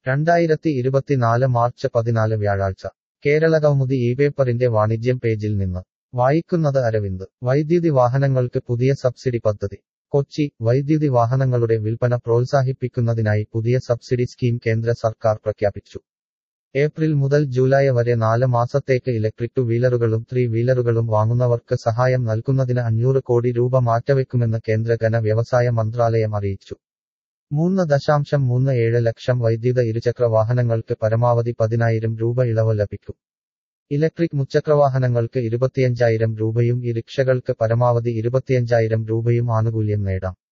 രണ്ടായിരത്തി ഇരുപത്തിനാല് മാർച്ച് പതിനാല് വ്യാഴാഴ്ച കേരളകൗമുദി ഈ പേപ്പറിന്റെ വാണിജ്യം പേജിൽ നിന്ന് വായിക്കുന്നത് അരവിന്ദ് വൈദ്യുതി വാഹനങ്ങൾക്ക് പുതിയ സബ്സിഡി പദ്ധതി കൊച്ചി വൈദ്യുതി വാഹനങ്ങളുടെ വിൽപ്പന പ്രോത്സാഹിപ്പിക്കുന്നതിനായി പുതിയ സബ്സിഡി സ്കീം കേന്ദ്ര സർക്കാർ പ്രഖ്യാപിച്ചു ഏപ്രിൽ മുതൽ ജൂലൈ വരെ നാല് മാസത്തേക്ക് ഇലക്ട്രിക് ടു വീലറുകളും ത്രീ വീലറുകളും വാങ്ങുന്നവർക്ക് സഹായം നൽകുന്നതിന് അഞ്ഞൂറ് കോടി രൂപ മാറ്റവെക്കുമെന്ന് കേന്ദ്ര ഘന വ്യവസായ മന്ത്രാലയം അറിയിച്ചു മൂന്ന് ദശാംശം മൂന്ന് ഏഴ് ലക്ഷം വൈദ്യുത ഇരുചക്ര വാഹനങ്ങൾക്ക് പരമാവധി പതിനായിരം രൂപ ഇളവ് ലഭിക്കും ഇലക്ട്രിക് മുച്ചക്രവാഹനങ്ങൾക്ക് ഇരുപത്തിയഞ്ചായിരം രൂപയും ഇ റിക്ഷകൾക്ക് പരമാവധി ഇരുപത്തിയഞ്ചായിരം രൂപയും ആനുകൂല്യം നേടാം